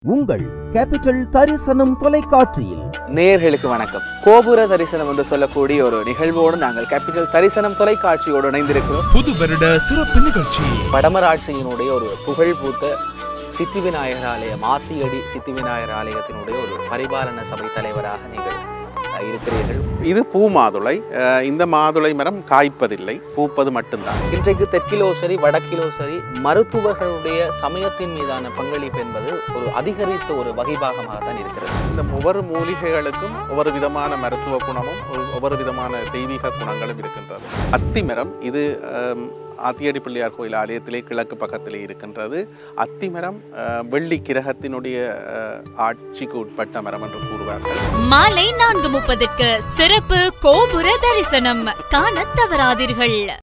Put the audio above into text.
உங்கள் கேபிட்டல் தரிசனம் தொலைக்காட்சியில் நேயர்களுக்கு வணக்கம் கோபுர தரிசனம் என்று சொல்லக்கூடிய ஒரு நிகழ்வோடு நாங்கள் கேபிட்டல் தரிசனம் தொலைக்காட்சியோடு இணைந்திருக்கிறோம் புது வருட சிறப்பு நிகழ்ச்சி வடமராட்சியினுடைய ஒரு புகழ் பூத்த சித்தி விநாயகர் ஆலய மாத்தியடி சித்தி விநாயகர் ஆலயத்தினுடைய ஒரு பரிபாலன சபை தலைவராக நீங்கள் அஹ், இருக்கிறீர்கள் இது பூ மாதுளை அஹ் இந்த மாதுளை மரம் காய்ப்பதில்லை பூப்பது மட்டும்தான் இன்றைக்கு தெற்கிலோ சரி வடக்கிலோ சரி மருத்துவர்களுடைய சமயத்தின் மீதான பங்களிப்பு என்பது ஒரு அதிகரித்த ஒரு வகைபாகமாக தான் இருக்கிறது இந்த ஒவ்வொரு மூலிகைகளுக்கும் ஒவ்வொரு விதமான மருத்துவ குணமும் ஒரு- ஒவ்வொரு விதமான தெய்வீக குணங்களும் இருக்கின்றது அத்தி மரம் இது அம், ஆத்தியடி பிள்ளையார் கோயில் ஆலயத்திலே கிழக்கு பக்கத்திலே இருக்கின்றது அத்தி மரம் அஹ், வெள்ளி கிரகத்தினுடைய அஹ், ஆட்சிக்கு உட்பட்ட மரம் என்று கூறுவார்கள் மாலை நான்கு முப்பதுக்கு சிறப்பு கோபுர தரிசனம் காணத் தவறாதீர்கள்